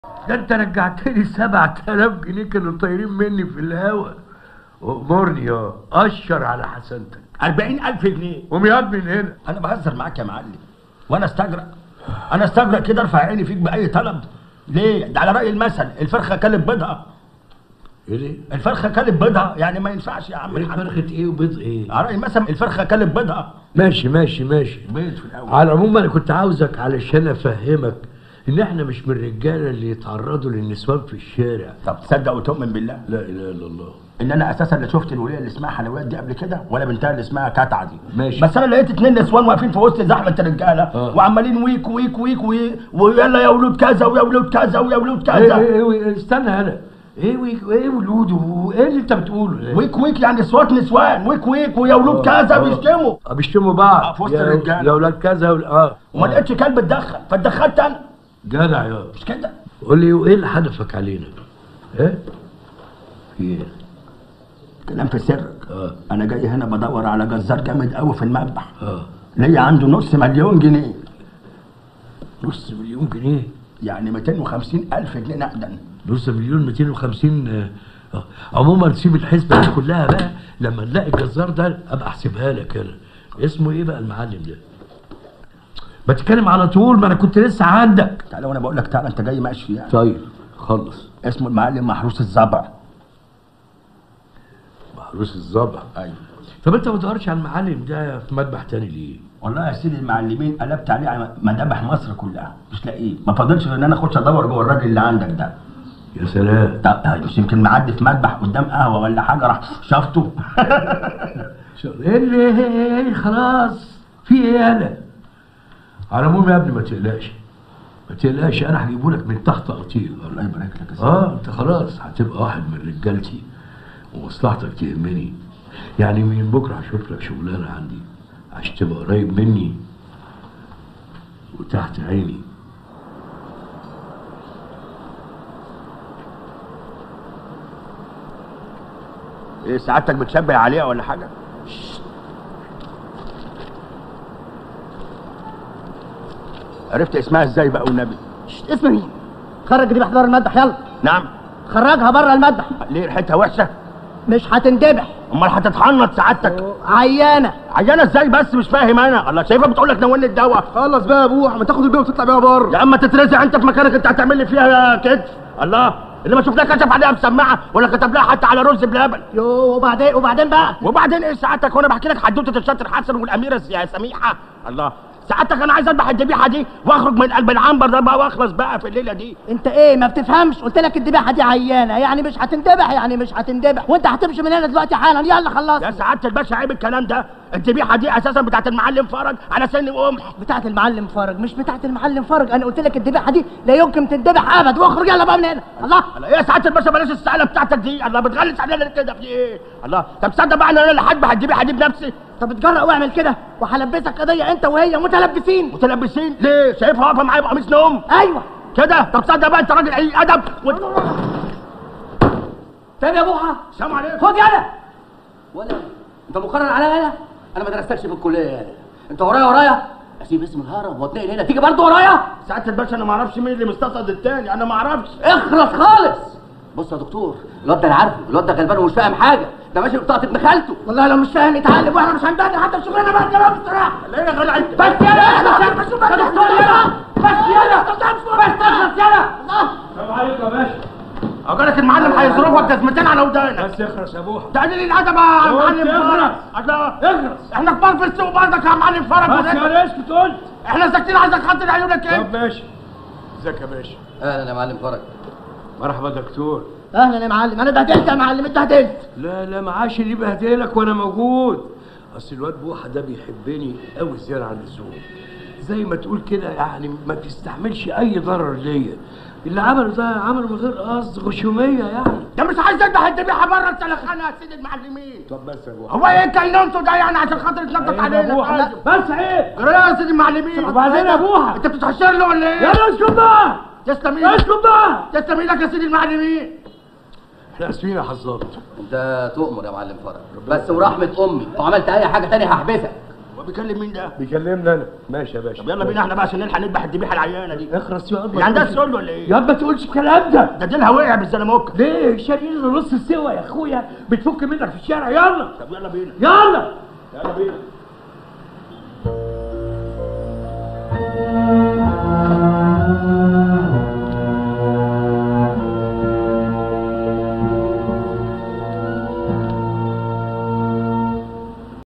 ده انت رجعتني 7000 جنيه كانوا طايرين مني في الهوا وامرني يا اشر على حسنتك 40000 جنيه قوم ياض من هنا انا بهزر معاك يا معلم وانا استجرأ انا استجرأ كده ارفع عيني فيك باي طلب ليه ده على راي المثل الفرخه كلت بيضها ايه ده؟ الفرخه كلت بيضها يعني ما ينفعش يا عم ايه الحاج. فرخه ايه وبيض ايه؟ على راي المثل الفرخه كلت بيضها ماشي ماشي ماشي بيض في الاول على العموم انا كنت عاوزك علشان افهمك ان احنا مش من الرجاله اللي يتعرضوا للنسوان في الشارع طب تصدق وتؤمن بالله لا اله الا الله ان انا اساسا لا شفت الوليه اللي اسمها حلويات دي قبل كده ولا بنتها اللي اسمها كتعه دي ماشي. بس انا لقيت اتنين نسوان واقفين في وسط زحمه الرجاله آه. وعمالين ويك ويك ويك وي- ويلا يا ولود كذا ويا ولود كذا ويا ولود ايه كذا ايه ايه استنى هنا ايه ويك ايه ولود وايه اللي انت بتقوله ده؟ ويك ويك يعني صوت نسوان ويك ويك ويا ولود كذا بيشتموا آه، بيشتموا بعض آه، في وسط يا- الرجالة. يا اولاد كذا ولا- اه وما آه. لقيتش كلب اتدخل فاتدخلت انا جدع يا مش كده قول لي وايه اللي حدفك علينا؟ ايه؟ في ايه؟ كلام في سرك اه انا جاي هنا بدور على جزار جامد قوي في المذبح اه ليا عنده نص مليون جنيه نص مليون جنيه يعني 250 الف جنيه نقدا نص مليون 250 آه. آه. عموما سيب الحسبه دي كلها بقى لما نلاقي الجزار ده ابقى احسبها لك انا اسمه ايه بقى المعلم ده؟ ما تتكلم على طول ما انا كنت لسه عندك تعالى وانا بقول لك تعالى انت جاي ماشي يعني طيب خلص اسمه المعلم محروس الزبع محروس الظبع ايوه طب انت ما تدورش على المعلم ده في مذبح تاني ليه؟ والله يا سيدي المعلمين قلبت عليه على مذابح مصر كلها مش لاقيه ما فاضلش غير ان انا اخش ادور جوه الراجل اللي عندك ده يا سلام طب مش يمكن معدي في مذبح قدام قهوه ولا حاجه راح شافته شو- ايه اللي ايه ايه خلاص في ايه انا على العموم يا ابني ما تقلقش ما تقلقش انا هجيبه لك من تحت قطيع الله يبارك لك يا سيدي اه انت خلاص هتبقى واحد من رجالتي ومصلحتك تهمني يعني من بكره هشوف لك شغلانه عندي عشان تبقى قريب مني وتحت عيني ايه سعادتك بتشبه عليها ولا حاجه عرفت اسمها ازاي بقى والنبي شت، اسم مين؟ خرج دي بحضر المذبح يلا نعم خرجها بره المذبح ليه ريحتها وحشه مش هتندبح امال هتتحنط سعادتك عيانه عيانه ازاي بس مش فاهم انا الله شايفها بتقول لك نولني الدواء خلص بقى يا ابوح ما تاخد البيضه وتطلع بيها بره يا اما تترزع انت في مكانك انت هتعمل لي فيها كتف الله اللي ما شفناه كشف عليها بسماعه ولا كتب لها حتى على رز بلبن يو وبعدين وبعدين بقى وبعدين ايه سعادتك وانا بحكي لك حدوته الشاطر حسن والاميره يا سميحه الله سعادتك انا عايز اذبح الذبيحه دي واخرج من قلب العنبر ده بقى واخلص بقى في الليله دي انت ايه ما بتفهمش قلت لك الذبيحه دي عيانه يعني مش هتندبح يعني مش هتندبح وانت هتمشي من هنا دلوقتي حالا يلا خلص يا سعاده الباشا عيب الكلام ده الذبيحه دي اساسا بتاعت المعلم فرج على سن وقمح بتاعت المعلم فرج مش بتاعت المعلم فرج انا قلت لك الذبيحه دي لا يمكن تندبح ابد واخرج يلا بقى من هنا الله الله ايه يا سعاده الباشا بلاش السعاله بتاعتك دي الله بتغلس علينا ليه كده في ايه الله طب صدق بقى ان انا اللي هذبح الذبيحه دي بنفسي طب اتجرأ واعمل كده وهلبسك قضيه انت وهي متلبسين متلبسين ليه شايفها واقفه معايا بقميص نوم ايوه كده طب صدق بقى انت راجل اي ادب و... فاهم يا بوحه سلام عليكم خد يلا ولا انت مقرر عليا يلا انا ما درستكش في الكليه يلا انت ورايا ورايا اسيب اسم الهرم واتنقل هنا تيجي برضه ورايا سعاده الباشا انا ما اعرفش مين اللي مستصعد التاني انا ما اعرفش اخرس خالص بص يا دكتور الواد ده انا عارفه الواد ده غلبان ومش فاهم حاجه ده ماشي بطاقه ابن خالته والله لو مش فاهم يتعلم واحنا مش هنبدأ حتى في شغلنا بقى كلام بصراحه ليه يا غالي انت بس يلا احنا بس بس يا دكتور يلا بس يلا بس اخلص يلا السلام عليكم يا باشا اجرك المعلم هيصرفك جزمتين على ودانك بس اخرس يا ابوها ده قليل الادب يا معلم اخرس. فرج الله اخرس احنا كبار في السوق برضك يا معلم فرج بس ولاد. يا اسكت قلت احنا ساكتين عايزك خاطر عيونك ايه طب ماشي ازيك يا باشا اهلا يا معلم فرج مرحبا دكتور اهلا يا معلم انا اتبهدلت يا معلم اتبهدلت لا لا معاش اللي بهدلك وانا موجود اصل الواد بوحه ده بيحبني قوي زياده عن اللزوم زي ما تقول كده يعني ما بيستحملش اي ضرر ليا اللي عمله ده عمله من غير قصد غشوميه يعني ده مش عايز يذبح الذبيحه بره السلخانه يا سيدي المعلمين طب بس يا بوحه هو ايه كينونته ده يعني عشان خاطر يتنطط علينا لا. بس عيب جرى يا سيدي المعلمين وبعدين يا بوحه انت بتتحشر له ولا ايه؟ يلا اسكت بقى تسلم ايدك اسكت بقى تسلم ايدك يا سيدي المعلمين احنا اسفين يا حظاظ انت تؤمر يا معلم فرج بس ورحمه امي لو عملت اي حاجه تانية هحبسك هو بيكلم مين ده بيكلمني انا ماشي يا باشا طب يلا بينا احنا بقى عشان نلحق نذبح الذبيحه العيانه دي اخرس يا قد يعني ده السؤال ولا ايه؟ يا ما تقولش الكلام ده ده ديلها وقع بالزلموكه ليه شاريين له نص السوا يا اخويا بتفك منك في الشارع يلا طب يلا بينا يلا يلا بينا